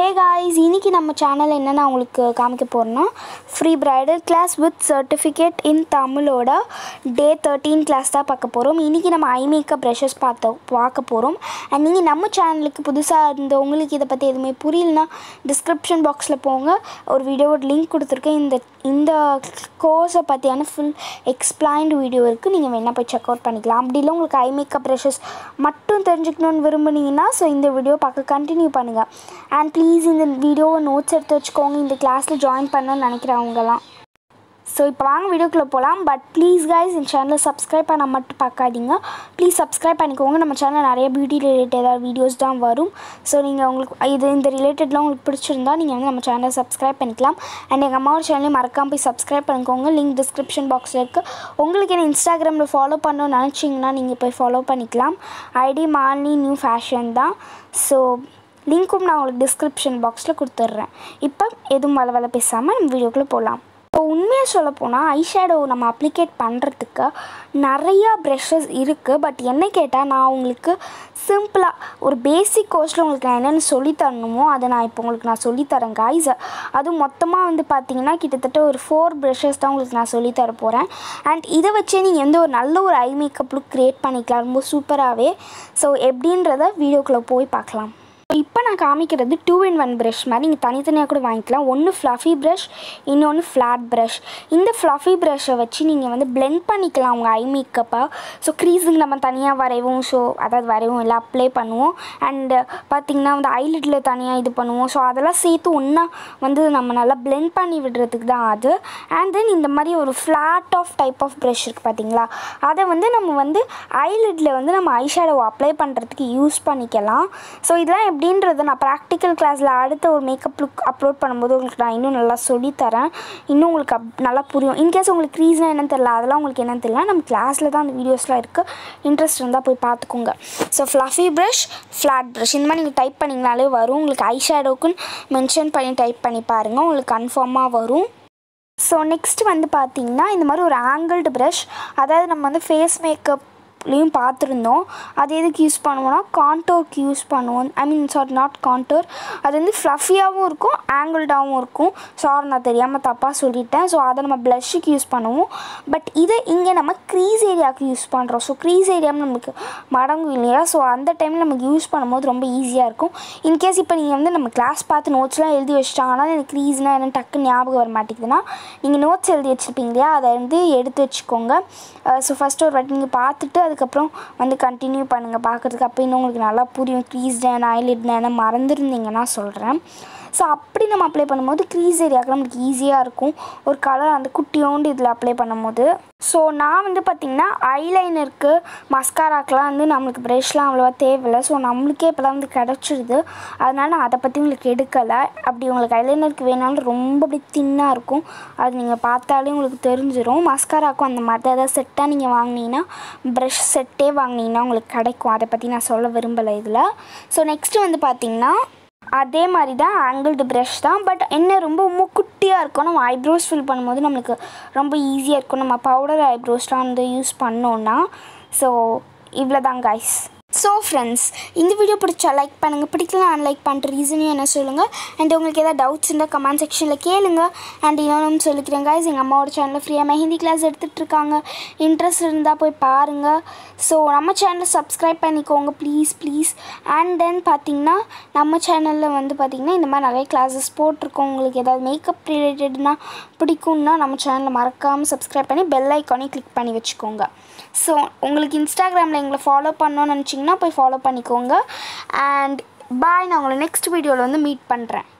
hey guys இன்னைக்கு நம்ம channel என்ன நான் உங்களுக்கு காமிக்க போகிறேன்னா free bridal class with certificate in தமிழோட டே தேர்ட்டீன் கிளாஸ் தான் பார்க்க போகிறோம் இன்றைக்கி நம்ம ஐ மேக்கப் ப்ரஷஸ் பார்த்த பார்க்க போகிறோம் அண்ட் நீங்கள் நம்ம சேனலுக்கு புதுசாக இருந்த உங்களுக்கு இதை பற்றி எதுவுமே புரியலனா டிஸ்கிரிப்ஷன் பாக்ஸில் போங்க ஒரு வீடியோவோட லிங்க் கொடுத்துருக்கேன் இந்த இந்த கோர்ஸை பற்றியான ஃபுல் எக்ஸ்பிளைன்டு வீடியோ இருக்குது நீங்கள் வேணால் போய் செக் அவுட் பண்ணிக்கலாம் அப்படி இல்லை உங்களுக்கு ஐ மேக்கப் ப்ரஷஸ் மட்டும் தெரிஞ்சுக்கணுன்னு விரும்புனீங்கன்னா ஸோ இந்த வீடியோ பார்க்க கண்டினியூ பண்ணுங்கள் அண்ட் ப்ளீஸ் இந்த வீடியோவை நோட்ஸ் எடுத்து வச்சுக்கோங்க இந்த கிளாஸில் ஜாயின் பண்ணணும்னு நினைக்கிறவங்கலாம் ஸோ இப்போ வாங்க வீடியோக்குள்ளே போகலாம் பட் ப்ளீஸ் கைஸ் இந்த சேனலை சப்ஸ்கிரைப் பண்ண மட்டும் பார்க்காதீங்க ப்ளீஸ் சப்ஸ்கிரைப் பண்ணிக்கோங்க நம்ம சேனலில் நிறைய பியூட்டி ரிலேட்டடாக வீடியோஸ் தான் வரும் ஸோ நீங்கள் உங்களுக்கு இது இந்த ரிலேட்டட்லாம் உங்களுக்கு பிடிச்சிருந்தா நீங்கள் வந்து நம்ம சேனலை சப்ஸ்கிரைப் பண்ணிக்கலாம் அண்ட் எங்கள் அம்மாவோட சேனலையும் மறக்காம போய் சப்ஸ்கிரைப் பண்ணிக்கோங்க லிங்க் டிஸ்கிரிப்ஷன் பாக்ஸில் இருக்குது உங்களுக்கு என்ன இன்ஸ்டாகிராமில் ஃபாலோ பண்ணணும்னு நினச்சிங்கன்னா நீங்கள் போய் ஃபாலோ பண்ணிக்கலாம் ஐடி மாலினி நியூ ஃபேஷன் தான் ஸோ லிங்க்கும் நான் உங்களுக்கு டிஸ்கிரிப்ஷன் பாக்ஸில் கொடுத்துட்றேன் இப்போ எதுவும் வள வள பேசாமல் நம்ம வீடியோக்குள்ளே போகலாம் இப்போ உண்மையாக சொல்ல போனால் ஐஷேடோ நம்ம அப்ளிகேட் பண்ணுறதுக்கு நிறையா ப்ரெஷஸ் இருக்குது பட் என்ன கேட்டால் நான் உங்களுக்கு சிம்பிளாக ஒரு பேசிக் கோர்ஸில் உங்களுக்கு நான் என்னென்னு சொல்லி தரணுமோ அதை நான் இப்போ உங்களுக்கு நான் சொல்லித்தரேன் காய்ஸ் அதுவும் மொத்தமாக வந்து பார்த்தீங்கன்னா கிட்டத்தட்ட ஒரு ஃபோர் ப்ரெஷஸ் தான் உங்களுக்கு நான் சொல்லி தர போகிறேன் அண்ட் இதை வச்சே நீங்கள் எந்த ஒரு நல்ல ஒரு ஐ மேக்கப் லுக் க்ரியேட் பண்ணிக்கலாம் ரொம்ப சூப்பராகவே ஸோ எப்படின்றத வீடியோக்குள்ளே போய் பார்க்கலாம் இப்போ நான் காமிக்கிறது டூ இன் ஒன் ப்ரஷ் மாதிரி நீங்கள் தனித்தனியாக கூட வாங்கிக்கலாம் ஒன்று ஃப்ளஃபி ப்ரஷ் இன்னொன்று ஃப்ளாட் ப்ரஷ் இந்த ஃப்ளஃபி ப்ரஷ்ஷை வச்சு நீங்கள் வந்து blend பண்ணிக்கலாம் உங்கள் ஐ மேக்கப்பை ஸோ க்ரீஸுக்கு நம்ம தனியாக வரைவோம் ஸோ அதாவது வரைவோம் இல்லை அப்ளை பண்ணுவோம் அண்டு பார்த்திங்கன்னா வந்து ஐலிட்டில் தனியாக இது பண்ணுவோம் ஸோ அதெல்லாம் சேர்த்து ஒன்றா வந்து நம்ம நல்லா blend பண்ணி விடுறதுக்கு தான் அது அண்ட் தென் இந்த மாதிரி ஒரு flat of type of brush இருக்குது பார்த்தீங்களா அதை வந்து நம்ம வந்து ஐலிட்டில் வந்து நம்ம ஐஷேடோ அப்ளை பண்ணுறதுக்கு யூஸ் பண்ணிக்கலாம் ஸோ இதெல்லாம் எப்படின்றத நான் ப்ராக்டிக்கல் கிளாஸில் அடுத்த ஒரு மேக்கப் லுக் அப்லோட் பண்ணும்போது உங்களுக்கு நான் இன்னும் நல்லா சொல்லித்தரேன் இன்னும் உங்களுக்கு அப் நல்லா புரியும் இன்கேஸ் உங்களுக்கு ரீசன் என்னன்னு தெரியல அதெல்லாம் உங்களுக்கு என்னன்னு தெரியல நம்ம கிளாஸில் தான் அந்த வீடியோஸ்லாம் இருக்குது இன்ட்ரெஸ்ட் இருந்தால் போய் பார்த்துக்கோங்க so fluffy brush flat brush இந்த மாதிரி நீங்கள் டைப் பண்ணிங்கனாலே வரும் உங்களுக்கு ஐ ஷேடோக்குன்னு மென்ஷன் பண்ணி டைப் பண்ணி பாருங்கள் உங்களுக்கு கன்ஃபார்மாக வரும் ஸோ நெக்ஸ்ட் வந்து பார்த்தீங்கன்னா இந்த மாதிரி ஒரு ஆங்கிள்டு ப்ரஷ் அதாவது நம்ம வந்து ஃபேஸ் மேக்கப்லேயும் பார்த்துருந்தோம் அது எதுக்கு யூஸ் பண்ணுவோம்னா கான்டோர்க்கு யூஸ் பண்ணுவோம் I mean sorry not contour அது வந்து ஃப்ளஃபியாகவும் இருக்கும் ஆங்கிள்டாகவும் இருக்கும் சாரி நான் தெரியாமல் தப்பாக சொல்லிட்டேன் ஸோ அதை நம்ம ப்ளஷ்ஷுக்கு யூஸ் பண்ணுவோம் பட் இதை இங்கே நம்ம க்ரீஸ் ஏரியாவுக்கு யூஸ் பண்ணுறோம் ஸோ க்ரீஸ் ஏரியாவும் நம்மளுக்கு மடங்கும் இல்லையா ஸோ அந்த டைமில் நமக்கு யூஸ் பண்ணும்போது ரொம்ப ஈஸியாக இருக்கும் இன்கேஸ் இப்போ நீங்கள் வந்து நம்ம கிளாஸ் பார்த்து நோட்ஸ்லாம் எழுதி வச்சிட்டாங்கன்னா எனக்கு க்ரீஸ்னால் என்ன டக்குன்னு ஞாபகம் வர மாட்டேங்குதுன்னா நீங்கள் நோட்ஸ் எழுதி வச்சுருப்பீங்க இல்லையா அதை வந்து எடுத்து வச்சுக்கோங்க ஸோ ஃபஸ்ட்டு ஒரு வாட்டி நீங்கள் பார்த்துட்டு அதுக்கப்புறம் வந்து கண்டினியூ பண்ணுங்கள் பார்க்குறதுக்கு அப்போ இன்னும் உங்களுக்கு நல்லா புரியும் க்ரீஸ் டேன் ஐலிட் டேன் மறந்துருந்தீங்கன்னா சொல்கிறேன் ஸோ அப்படி நம்ம அப்ளை பண்ணும்போது க்ரீஸ் ஏரியாவுக்கு நம்மளுக்கு ஈஸியாக இருக்கும் ஒரு கலர் அந்த குட்டியோண்டு இதில் அப்ளை பண்ணும்போது ஸோ நான் வந்து பார்த்திங்கன்னா ஐலைனருக்கு மஸ்காராக்கெலாம் வந்து நம்மளுக்கு ப்ரெஷ்லாம் அவ்வளோவா தேவையில்லை ஸோ நம்மளுக்கே இப்போலாம் வந்து கிடச்சிருது அதனால நான் அதை பற்றி உங்களுக்கு எடுக்கலை அப்படி உங்களுக்கு ஐலைனருக்கு வேணாலும் ரொம்ப அப்படி தின்னாக இருக்கும் அது நீங்கள் பார்த்தாலே உங்களுக்கு தெரிஞ்சிடும் மஸ்காராக்கும் அந்த மாதிரி தான் ஏதாவது செட்டாக நீங்கள் வாங்கினீங்கன்னா ப்ரஷ் செட்டே வாங்கினீங்கன்னா உங்களுக்கு கிடைக்கும் அதை பற்றி நான் சொல்ல விரும்பலை இதில் ஸோ நெக்ஸ்ட்டு வந்து பார்த்திங்கன்னா அதே மாதிரி தான் ஆங்கிள்டு ப்ரஷ் தான் பட் என்ன ரொம்ப ரொம்ப குட்டியாக இருக்கும் நம்ம ஐப்ரோஸ் ஃபில் பண்ணும்போது நம்மளுக்கு ரொம்ப ஈஸியாக இருக்கும் நம்ம பவுடர் ஐப்ரோஸ்லாம் வந்து யூஸ் பண்ணோன்னா ஸோ இவ்வளோ தான் கைஸ் ஸோ ஃப்ரெண்ட்ஸ் இந்த வீடியோ பிடிச்சா லைக் பண்ணுங்கள் பிடிக்கல அன்லைக் பண்ணுற ரீசனையும் என்ன சொல்லுங்கள் அண்ட் உங்களுக்கு ஏதாவது டவுட்ஸ் இருந்தால் கமெண்ட் செக்ஷனில் கேளுங்க அண்ட் இன்னொன்று சொல்லிக்கிறேன் guys எங்கள் அம்மாவோட சேனலில் ஃப்ரீயாக மெஹந்தி கிளாஸ் எடுத்துகிட்டு இருக்காங்க இன்ட்ரெஸ்ட் இருந்தால் போய் பாருங்கள் ஸோ நம்ம சேனலை சப்ஸ்கிரைப் பண்ணிக்கோங்க ப்ளீஸ் ப்ளீஸ் அண்ட் தென் பார்த்தீங்கன்னா நம்ம சேனலில் வந்து பார்த்திங்கன்னா இந்த மாதிரி நிறைய கிளாஸஸ் போட்டிருக்கோம் உங்களுக்கு ஏதாவது மேக்கப் ரிலேட்டட்னா பிடிக்கும்னா நம்ம சேனலை மறக்காமல் சப்ஸ்கிரைப் பண்ணி பெல் ஐக்கானையும் கிளிக் பண்ணி வச்சுக்கோங்க ஸோ உங்களுக்கு இன்ஸ்டாகிராமில் எங்களை ஃபாலோ பண்ணணும்னு நினச்சிங்கன்னா போய் ஃபாலோ பண்ணிக்கோங்க அண்ட் பாய் நான் உங்களை நெக்ஸ்ட் வீடியோவில் வந்து மீட் பண்ணுறேன்